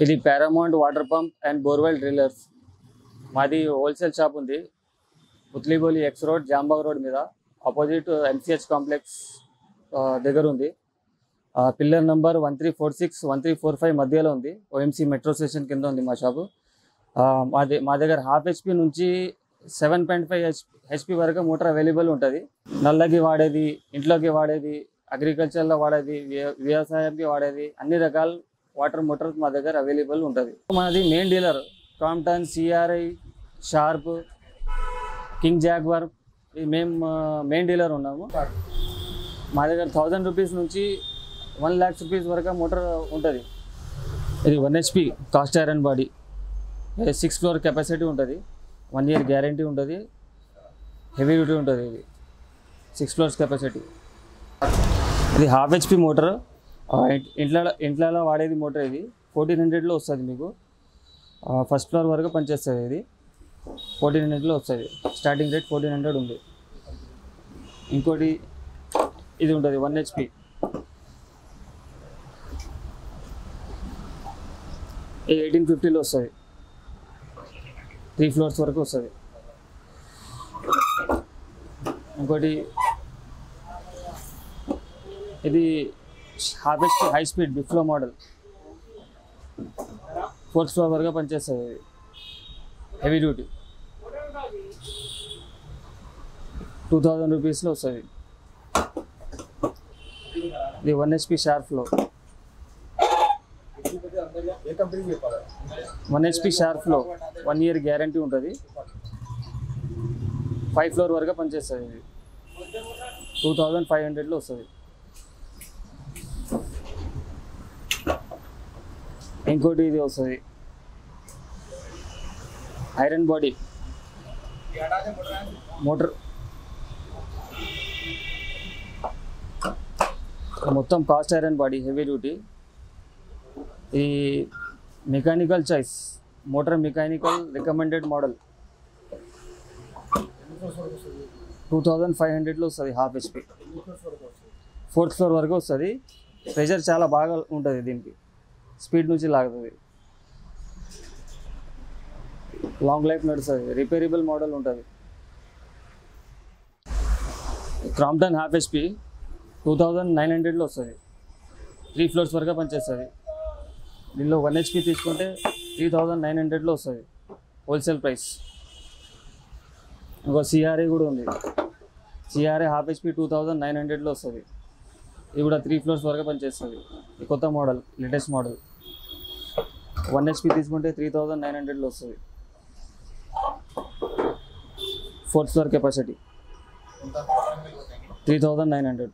ఇది Paramount water pump and borewell drillers మాది wholesale shop ఉంది Putlibowli X road Jambagh road మీద ఆపోజిట్ ఎంసీహెచ్ కాంప్లెక్స్ ఆ, దగ్గర ఉంది pillar number one three four six one three four five మధ్యలో ఉంది ఓఎంసీ మెట్రో స్టేషన్ కింద ఉంది మా షాపు ఆ, మాది మా దగ్గర హాఫ్ హెచ్పి నుంచి seven point five H HP వరకు మోటార్ అవైలబుల్ ఉంటుంది నల్లకి వాడేది ఇంట్లోకి వాడేది అగ్రికల్చర్లో వాడేది వ్య- వ్యవసాయానికి వాడేది అన్ని రకాల వాటర్ మోటార్ మా దగ్గర అవైలబుల్ ఉంటుంది మనది main dealer Crompton CRI Sharp King Jaguar ఇది మేము మెయిన్ డీలర్ ఉన్నాము మా దగ్గర థౌజండ్ రూపీస్ నుంచి వన్ ల్యాక్స్ రూపీస్ వరకు మోటార్ ఉంటుంది ఇది one HP cast iron body six floor capacity ఉంటుంది వన్ ఇయర్ గ్యారంటీ ఉంటుంది హెవీ డ్యూటీ ఉంటుంది ఇది సిక్స్ ఫ్లోర్స్ కెపాసిటీ ఇది హాఫ్ హెచ్పి మోటార్ ఇంట్లో ఇంట్లో వాడేది మోటార్ ఇది ఫోర్టీన్ హండ్రెడ్లో వస్తుంది మీకు ఫస్ట్ ఫ్లోర్ వరకు పనిచేస్తుంది ఇది ఫోర్టీన్ హండ్రెడ్లో వస్తుంది స్టార్టింగ్ రేట్ ఫోర్టీన్ హండ్రెడ్ ఉంది ఇంకోటి ఇది ఉంటుంది వన్ హెచ్పి ఎయిటీన్ ఫిఫ్టీలో వస్తుంది త్రీ ఫ్లోర్స్ వరకు వస్తుంది ఇంకోటి ఇది హార్వెస్ట్ హై స్పీడ్ బిఫ్లో మోడల్ ఫోర్త్ ఫ్లోర్ వరకు పనిచేస్తుంది ఇది హెవీ డ్యూటీ టూ థౌజండ్ రూపీస్లో వస్తుంది ఇది వన్ హెచ్పి షార్ప్లో ఏ కంపెనీ చెప్పాలి వన్ హెచ్పి షార్ప్లో వన్ ఇయర్ గ్యారంటీ ఉంటుంది ఫైవ్ ఫ్లోర్ వరకు పనిచేస్తుంది ఇది టూ థౌజండ్ ఫైవ్ హండ్రెడ్లో వస్తుంది ఇంకోటి ఇది వస్తుంది ఐరన్ బాడీ మోటార్ మొత్తం cast iron body heavy duty ఈ mechanical choice motor mechanical recommended model two thousand five హండ్రెడ్లో వస్తుంది హాఫ్ హెచ్పి ఫోర్త్ ఫ్లోర్ వరకు వస్తుంది ప్రెషర్ చాలా బాగా ఉంటుంది దీనికి స్పీడ్ నుంచి లాగుతుంది లాంగ్ లైఫ్ నడుస్తుంది రిపేరబుల్ మోడల్ ఉంటుంది Crompton half HP two thousand nine హండ్రెడ్లో వస్తుంది త్రీ ఫ్లోర్స్ వరకు పనిచేస్తుంది దీనిలో వన్ హెచ్పి తీసుకుంటే త్రీ థౌజండ్ నైన్ హండ్రెడ్లో వస్తుంది హోల్సేల్ ప్రైస్ ఇంకో సిఆర్ఏ కూడా ఉంది CRA half HP two thousand nine హండ్రెడ్లో వస్తుంది ఇది కూడా త్రీ ఫ్లోర్స్ వరకు పనిచేస్తుంది ఈ కొత్త model latest model one HP తీసుకుంటే త్రీ థౌజండ్ నైన్ హండ్రెడ్లో వస్తుంది fourth floor capacity three thousand nine hundred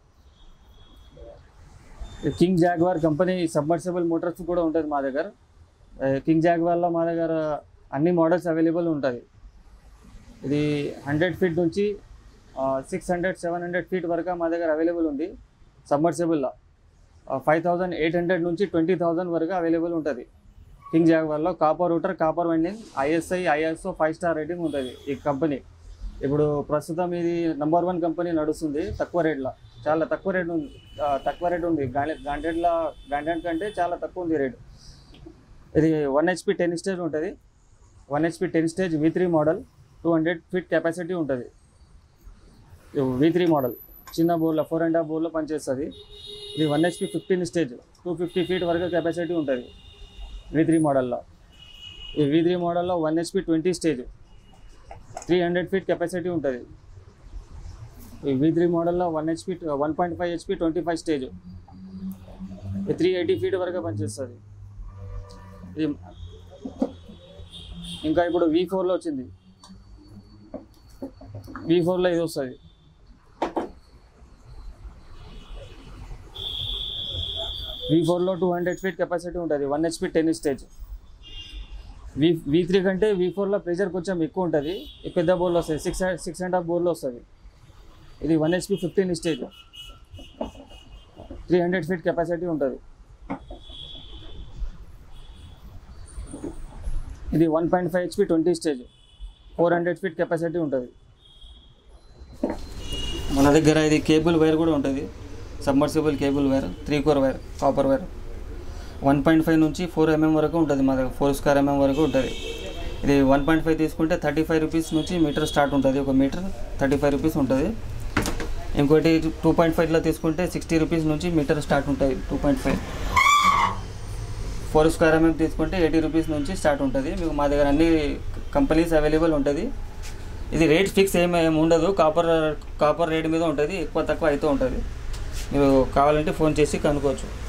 King Jaguar company submersible motors కూడా ఉంటుంది మా దగ్గర ఆ, కింగ్ జాగ్వార్లో మా దగ్గర అన్ని మోడల్స్ అవైలబుల్ ఉంటుంది ఇది హండ్రెడ్ ఫీట్ నుంచి six hundred seven hundred feet వరకు మా దగ్గర అవైలబుల్ ఉంది సబ్మర్సిబుల్లో ఫైవ్ థౌజండ్ ఎయిట్ హండ్రెడ్ నుంచి ట్వంటీ థౌజండ్ వరకు అవైలబుల్ ఉంటుంది కింగ్ జాగ్వార్లో copper rotor copper winding ISI ISO five star rating ఉంటుంది ఈ కంపెనీ ఇప్పుడు ప్రస్తుతం ఇది నంబర్ వన్ కంపెనీ నడుస్తుంది తక్కువ రేట్లో చాలా తక్కువ రేట్ ఉంది ఆ, తక్కువ రేట్ ఉంది గాండెడ్ల గాండెడ్ కంటే చాలా తక్కువ ఉంది రేటు ఇది వన్ హెచ్పి టెన్ స్టేజ్ ఉంటుంది one HP ten stage V three model two hundred feet capacity ఉంటుంది వి త్రీ మోడల్ చిన్న బోర్లో ఫోర్ అండ్ హాఫ్ బోర్లో పనిచేస్తుంది ఇది one HP fifteen stage two fifty feet వరకు కెపాసిటీ ఉంటుంది వి త్రీ మోడల్లో ఈ వి త్రీ మోడల్లో one HP twenty stage three hundred feet capacity ఉంటుంది ఈ వి త్రీ మోడల్లో one HP one point five HP twenty five stage three eighty feet వరకు పనిచేస్తుంది ఇది ఇంకా ఇప్పుడు వి ఫోర్లో వచ్చింది వి ఫోర్లో ఇది వస్తుంది వి ఫోర్లో టూ హండ్రెడ్ ఫీట్ కెపాసిటీ ఉంటుంది one HP ten stage V V three కంటే వి ఫోర్లో ప్రెషర్ కొంచెం ఎక్కువ ఉంటుంది ఈ పెద్ద బోర్లో వస్తుంది సిక్స్ సిక్స్ అండ్ హాఫ్ బోర్లో వస్తుంది ఇది one HP fifteen stage three hundred feet capacity ఉంటుంది ఇది one point five HP twenty stage four hundred feet capacity ఉంటుంది మన దగ్గర ఇది కేబుల్ వైర్ కూడా ఉంటుంది submersible cable wire three core wire copper wire one point five నుంచి four MM వరకు ఉంటుంది మా దగ్గర ఫోర్ స్క్వేర్ ఎంఎం వరకు ఉంటుంది ఇది వన్ పాయింట్ ఫైవ్ తీసుకుంటే థర్టీ ఫైవ్ రూపీస్ నుంచి మీటర్ స్టార్ట్ ఉంటుంది ఒక మీటర్ థర్టీ ఫైవ్ రూపీస్ ఉంటుంది ఇంకోటి టూ పాయింట్ ఫైవ్లో తీసుకుంటే సిక్స్టీ రూపీస్ నుంచి మీటర్ స్టార్ట్ ఉంటుంది two point five four square MM తీసుకుంటే ఎయిటీ రూపీస్ నుంచి స్టార్ట్ ఉంటుంది మీకు మా దగ్గర అన్ని కంపెనీస్ అవైలబుల్ ఉంటుంది ఇది రేట్ ఫిక్స్ ఏమి ఏమి ఉండదు కాపర్ కాపర్ రేట్ మీద ఉంటుంది ఎక్కువ తక్కువ అవుతూ ఉంటుంది మీరు కావాలంటే ఫోన్ చేసి కనుక్కోవచ్చు